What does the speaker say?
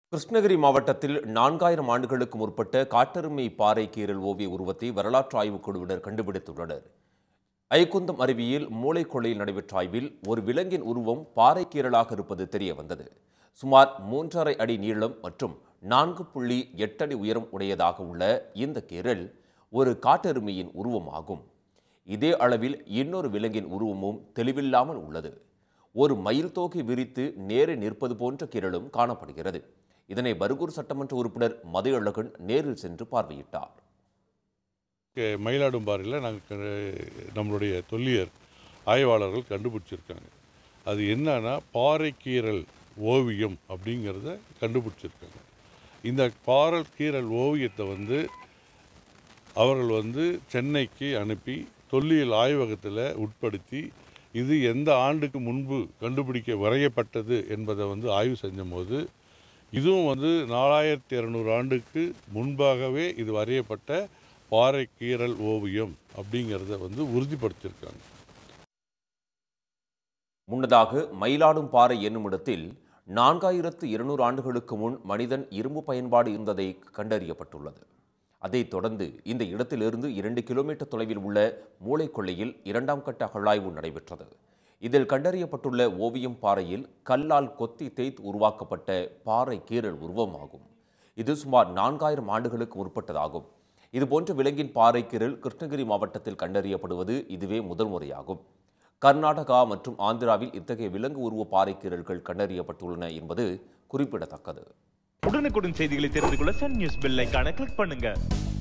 கிருஷ்ணகிரி மாவட்டத்தில் நான்காயிரம் ஆண்டுகளுக்கு முற்பட்ட காட்டெருமை பாறை கீறல் ஓவிய உருவத்தை வரலாற்று ஆய்வுக் குழுவினர் கண்டுபிடித்துள்ளனர் ஐக்குந்தம் அருவியில் மூளைக்கொள்ளையில் நடைபெற்ற ஆய்வில் ஒரு விலங்கின் உருவம் பாறை கீறலாக இருப்பது தெரிய வந்தது சுமார் மூன்றரை அடி நீளம் மற்றும் நான்கு புள்ளி எட்டு அடி உயரம் உடையதாக உள்ள இந்த கீறல் ஒரு காட்டெருமையின் உருவமாகும் இதே அளவில் இன்னொரு விலங்கின் உருவமும் தெளிவில்லாமல் உள்ளது ஒரு மயில் தோகை விரித்து நேரே நிற்பது போன்ற கீறலும் காணப்படுகிறது இதனை பர்கூர் சட்டமன்ற உறுப்பினர் மதியழகன் நேரில் சென்று பார்வையிட்டார் கே- மயிலாடும்பாறையில் நாங்கள் நம்மளுடைய தொல்லியர் ஆய்வாளர்கள் கண்டுபிடிச்சிருக்காங்க அது என்னன்னா பாறைக்கீறல் ஓவியம் அப்படிங்கிறத கண்டுபிடிச்சிருக்காங்க இந்த பாறை கீறல் ஓவியத்தை வந்து அவர்கள் வந்து சென்னைக்கு அனுப்பி தொல்லியல் ஆய்வகத்தில் உட்படுத்தி இது எந்த ஆண்டுக்கு முன்பு கண்டுபிடிக்க வரையப்பட்டது என்பதை வந்து ஆய்வு செஞ்சபோது இதுவும் வந்து நாலாயிரத்தி இரநூறு ஆண்டுக்கு முன்பாகவே இது வரையப்பட்ட பாறை கீறல் ஓவியம் அப்படிங்கிறத வந்து உறுதிப்படுத்தியிருக்காங்க முன்னதாக மயிலாடும் பாறை என்னுமிடத்தில் நான்காயிரத்து இருநூறு ஆண்டுகளுக்கு முன் மனிதன் இரும்பு பயன்பாடு இருந்ததை கண்டறியப்பட்டுள்ளது அதைத் தொடர்ந்து இந்த இடத்திலிருந்து இரண்டு கிலோமீட்டர் தொலைவில் உள்ள மூளைக்கொள்ளையில் இரண்டாம் கட்ட அகழாய்வு நடைபெற்றது இதில் கண்டறியப்பட்டுள்ள ஓவியம் பாறையில் கல்லால் கொத்தி தேய்த்து உருவாக்கப்பட்ட பாறை கீறல் உருவமாகும் இது சுமார் நான்காயிரம் ஆண்டுகளுக்கு முற்பட்டதாகும் இதுபோன்ற விலங்கின் பாறை கீறல் கிருஷ்ணகிரி மாவட்டத்தில் கண்டறியப்படுவது இதுவே முதல் முறையாகும் கர்நாடகா மற்றும் ஆந்திராவில் இத்தகைய விலங்கு உருவ பாறை கீறல்கள் கண்டறியப்பட்டுள்ளன என்பது குறிப்பிடத்தக்கது உடனுக்குடன் செய்திகளை தெரிந்து கொள்ள சன் நியூஸ் பெல் ஐகானை கிளிக் பண்ணுங்க